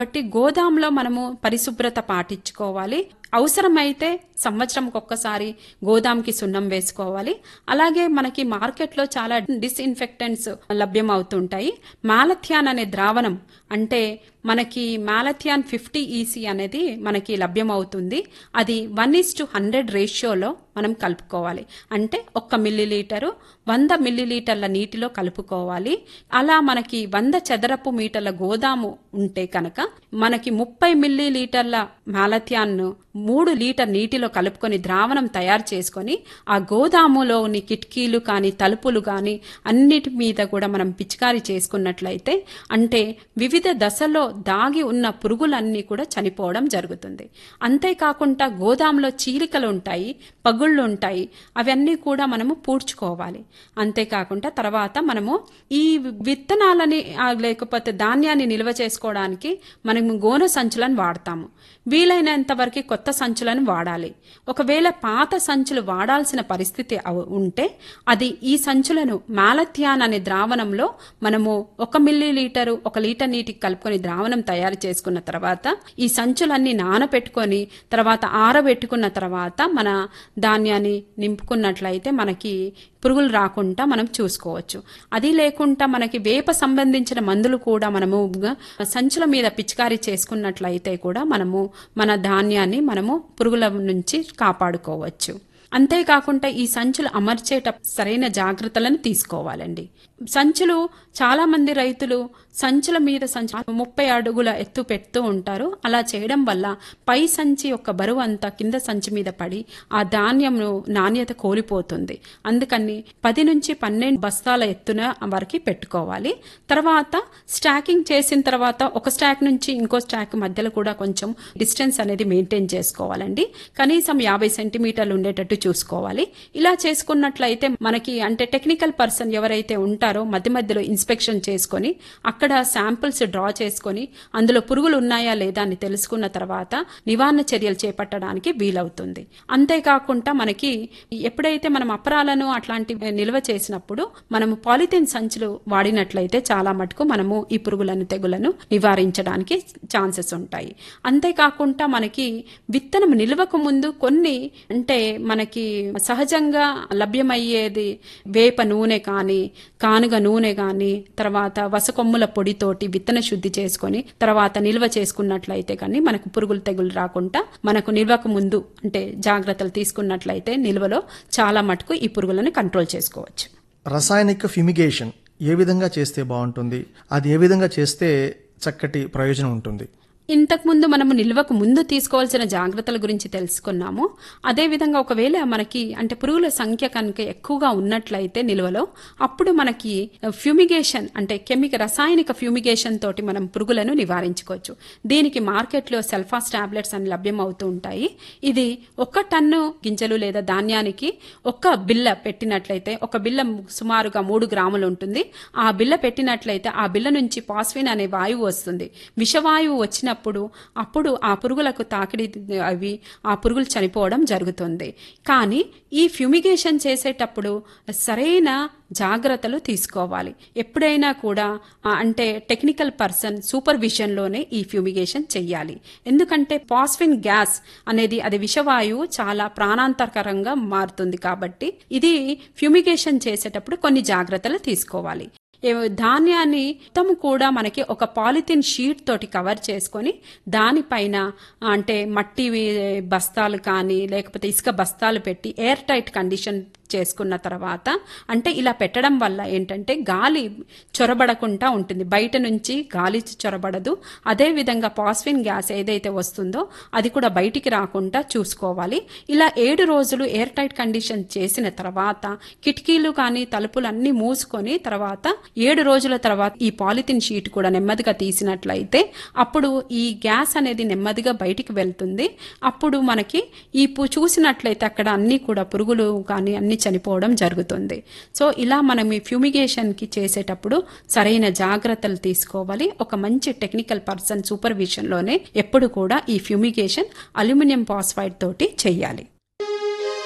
కాబట్టి గోదాంలో మనము పరిశుభ్రత పాటించుకోవాలి అవసరమైతే సంవత్సరంకి ఒక్కసారి గోదాంకి సున్నం వేసుకోవాలి అలాగే మనకి మార్కెట్లో చాలా డిస్ఇన్ఫెక్టెంట్స్ లభ్యమవుతుంటాయి మాలథ్యాన్ అనే ద్రావణం అంటే మనకి మాలథియాన్ ఫిఫ్టీ ఈసీ అనేది మనకి లభ్యమవుతుంది అది వన్ ఇస్ టు హండ్రెడ్ రేషియోలో మనం కలుపుకోవాలి అంటే ఒక్క మిల్లీ లీటరు వంద మిల్లీ లీటర్ల నీటిలో కలుపుకోవాలి అలా మనకి వంద చదరపు మీటర్ల గోదాము ఉంటే కనుక మనకి ముప్పై మిల్లీ లీటర్ల మాలథియాన్ను మూడు లీటర్ నీటిలో కలుపుకొని ద్రావణం తయారు చేసుకొని ఆ గోదాములోని కిటికీలు కానీ తలుపులు కానీ అన్నిటి మీద కూడా మనం పిచికారీ చేసుకున్నట్లయితే అంటే వివిధ దశలో దాగి ఉన్న పురుగులన్నీ కూడా చనిపోవడం జరుగుతుంది అంతేకాకుండా గోదాంలో చీలికలు ఉంటాయి పగుళ్ళు ఉంటాయి అవన్నీ కూడా మనము పూడ్చుకోవాలి అంతేకాకుండా తర్వాత మనము ఈ విత్తనాలని ఆ, లేకపోతే ధాన్యాన్ని నిల్వ చేసుకోవడానికి మనము గోనె సంచులను వాడతాము వీలైనంత వరకు కొత్త సంచులను వాడాలి ఒకవేళ పాత సంచులు వాడాల్సిన పరిస్థితి అవ- ఉంటే అది ఈ సంచులను మాలథియాన్ అనే ద్రావణంలో మనము ఒక మిల్లీ లీటరు ఒక లీటర్ నీటికి కలుపుకొని ద్రావణం తయారు చేసుకున్న తర్వాత ఈ సంచులన్నీ నానబెట్టుకొని తర్వాత ఆరబెట్టుకున్న తర్వాత మన ధాన్యాన్ని నింపుకున్నట్లయితే మనకి పురుగులు రాకుండా మనం చూసుకోవచ్చు అది లేకుండా మనకి వేప సంబంధించిన మందులు కూడా మనము గ- సంచుల మీద పిచికారీ చేసుకున్నట్లయితే కూడా మనము మన ధాన్యాన్ని మనము పురుగుల నుంచి కాపాడుకోవచ్చు అంతేకాకుండా ఈ సంచులు అమర్చేట సరైన జాగ్రత్తలను తీసుకోవాలండి సంచులు చాలా మంది రైతులు సంచుల మీద సంచి ముప్పై అడుగుల ఎత్తు పెడుతూ ఉంటారు అలా చేయడం వల్ల పై సంచి యొక్క బరువు అంతా కింద సంచి మీద పడి ఆ ధాన్యం నాణ్యత కోల్పోతుంది అందుకని పది నుంచి పన్నెండు బస్తాల ఎత్తున వరకు పెట్టుకోవాలి తర్వాత స్టాకింగ్ చేసిన తర్వాత ఒక స్టాక్ నుంచి ఇంకో స్టాక్ మధ్యలో కూడా కొంచెం డిస్టెన్స్ అనేది మెయింటైన్ చేసుకోవాలండి కనీసం యాభై సెంటీమీటర్లు ఉండేటట్టు చూసుకోవాలి ఇలా చేసుకున్నట్లయితే మనకి అంటే టెక్నికల్ పర్సన్ ఎవరైతే ఉంటారో మధ్య మధ్యలో ఇన్స్పెక్షన్ చేసుకొని అక్కడ శాంపిల్స్ డ్రా చేసుకొని అందులో పురుగులు ఉన్నాయా లేదా అని తెలుసుకున్న తర్వాత నివారణ చర్యలు చేపట్టడానికి వీలవుతుంది అంతేకాకుండా మనకి ఎప్పుడైతే మనం అపరాలను అట్లాంటివి నిల్వ చేసినప్పుడు మనము పాలిథిన్ సంచులు వాడినట్లయితే చాలా మటుకు మనము ఈ పురుగులను తెగులను నివారించడానికి ఛాన్సెస్ ఉంటాయి అంతేకాకుండా మనకి విత్తనం నిల్వకు ముందు కొన్ని అంటే మనకి సహజంగా లభ్యమయ్యేది వేప నూనె కానీ కానుగ నూనె కానీ తర్వాత వసకొమ్ముల పొడితోటి విత్తన శుద్ధి చేసుకొని తర్వాత నిల్వ చేసుకున్నట్లయితే కానీ మనకు పురుగులు తెగులు రాకుండా మనకు నిల్వకు ముందు అంటే జాగ్రత్తలు తీసుకున్నట్లయితే నిల్వలో చాలా మటుకు ఈ పురుగులను కంట్రోల్ చేసుకోవచ్చు రసాయనిక ఫ్యూమిగేషన్ ఏ విధంగా చేస్తే బాగుంటుంది అది ఏ విధంగా చేస్తే చక్కటి ప్రయోజనం ఉంటుంది ఇంతకుముందు మనము నిల్వకు ముందు తీసుకోవాల్సిన జాగ్రత్తల గురించి తెలుసుకున్నాము అదేవిధంగా ఒకవేళ మనకి అంటే పురుగుల సంఖ్య కనుక ఎక్కువగా ఉన్నట్లయితే నిల్వలో అప్పుడు మనకి ఫ్యూమిగేషన్ అంటే కెమికల్ రసాయనిక ఫ్యూమిగేషన్ తోటి మనం పురుగులను నివారించుకోవచ్చు దీనికి మార్కెట్లో సెల్ఫాస్ టాబ్లెట్స్ అని లభ్యమవుతూ ఉంటాయి ఇది ఒక టన్ను గింజలు లేదా ధాన్యానికి ఒక్క బిల్ల పెట్టినట్లయితే ఒక బిల్ల సుమారుగా మూడు గ్రాములు ఉంటుంది ఆ బిల్ల పెట్టినట్లయితే ఆ బిల్ల నుంచి పాస్విన్ అనే వాయువు వస్తుంది విషవాయువు వచ్చినప్పుడు అప్పుడు ఆ పురుగులకు తాకిడి అవి ఆ పురుగులు చనిపోవడం జరుగుతుంది కానీ ఈ ఫ్యూమిగేషన్ చేసేటప్పుడు సరైన జాగ్రత్తలు తీసుకోవాలి ఎప్పుడైనా కూడా ఆ, అంటే టెక్నికల్ పర్సన్ సూపర్విజన్లోనే ఈ ఫ్యూమిగేషన్ చెయ్యాలి ఎందుకంటే పాస్ఫిన్ గ్యాస్ అనేది అది విషవాయువు చాలా ప్రాణాంతకరంగా మారుతుంది కాబట్టి ఇది ఫ్యూమిగేషన్ చేసేటప్పుడు కొన్ని జాగ్రత్తలు తీసుకోవాలి ఏ- ధాన్యాన్ని మొత్తం కూడా మనకి ఒక పాలిథిన్ షీట్ తోటి కవర్ చేసుకొని దానిపైన అంటే మట్టి వీ- బస్తాలు కానీ లేకపోతే ఇసుక బస్తాలు పెట్టి ఎయిర్ టైట్ కండిషన్ చేసుకున్న తర్వాత అంటే ఇలా పెట్టడం వల్ల ఏంటంటే గాలి చొరబడకుండా ఉంటుంది బయట నుంచి గాలి చొరబడదు అదేవిధంగా పాస్ఫిన్ గ్యాస్ ఏదైతే వస్తుందో అది కూడా బయటికి రాకుండా చూసుకోవాలి ఇలా ఏడు రోజులు ఎయిర్ టైట్ కండిషన్ చేసిన తర్వాత కిటికీలు కానీ తలుపులు అన్ని మూసుకొని తర్వాత ఏడు రోజుల తర్వాత ఈ పాలిథిన్ షీట్ కూడా నెమ్మదిగా తీసినట్లయితే అప్పుడు ఈ గ్యాస్ అనేది నెమ్మదిగా బయటికి వెళ్తుంది అప్పుడు మనకి ఈ పు- చూసినట్లయితే అక్కడ అన్ని కూడా పురుగులు కానీ అన్ని చనిపోవడం జరుగుతుంది సో ఇలా మనం ఈ ఫ్యూమిగేషన్కి చేసేటప్పుడు సరైన జాగ్రత్తలు తీసుకోవాలి ఒక మంచి టెక్నికల్ పర్సన్ సూపర్విజన్లోనే ఎప్పుడు కూడా ఈ ఫ్యూమిగేషన్ అల్యూమినియం పాస్ఫైడ్ తోటి చేయాలి